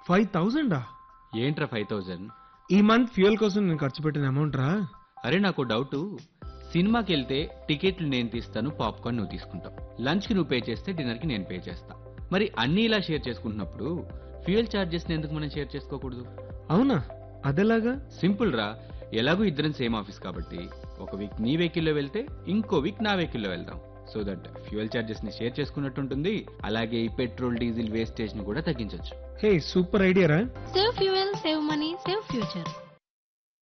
five థౌజండా ఏంట్రా five thousand ఈ మంత్ ఫ్యూయల్ కోసం నేను ఖర్చు పెట్టిన అమౌంట్ రా అరే నాకు డౌట్ సినిమాకి వెళ్తే టికెట్లు నేను తీస్తాను పాప్కార్న్ నువ్వు తీసుకుంటావు లంచ్కి నువ్వు పే చేస్తే డిన్నర్కి నేను పే చేస్తా మరి అన్నీ ఇలా షేర్ చేసుకుంటున్నప్పుడు ఫ్యూయల్ ఛార్జెస్ని ఎందుకు మనం షేర్ చేసుకోకూడదు అవునా అదెలాగా సింపుల్ రా ఎలాగో ఇద్దరం సేమ్ ఆఫీస్ కాబట్టి ఒక వీక్ నీ వెహికల్లో వెళ్తే ఇంకో వీక్ నా వెహికల్లో వెళ్దాం సో దట్ ఫ్యూయల్ ఛార్జెస్ ని షేర్ చేసుకున్నట్టు ఉంటుంది అలాగే ఈ పెట్రోల్ డీజిల్ వేస్టేజ్ ని కూడా తగ్గించవచ్చు హే సూపర్ ఐడియా రా save fuel save money save future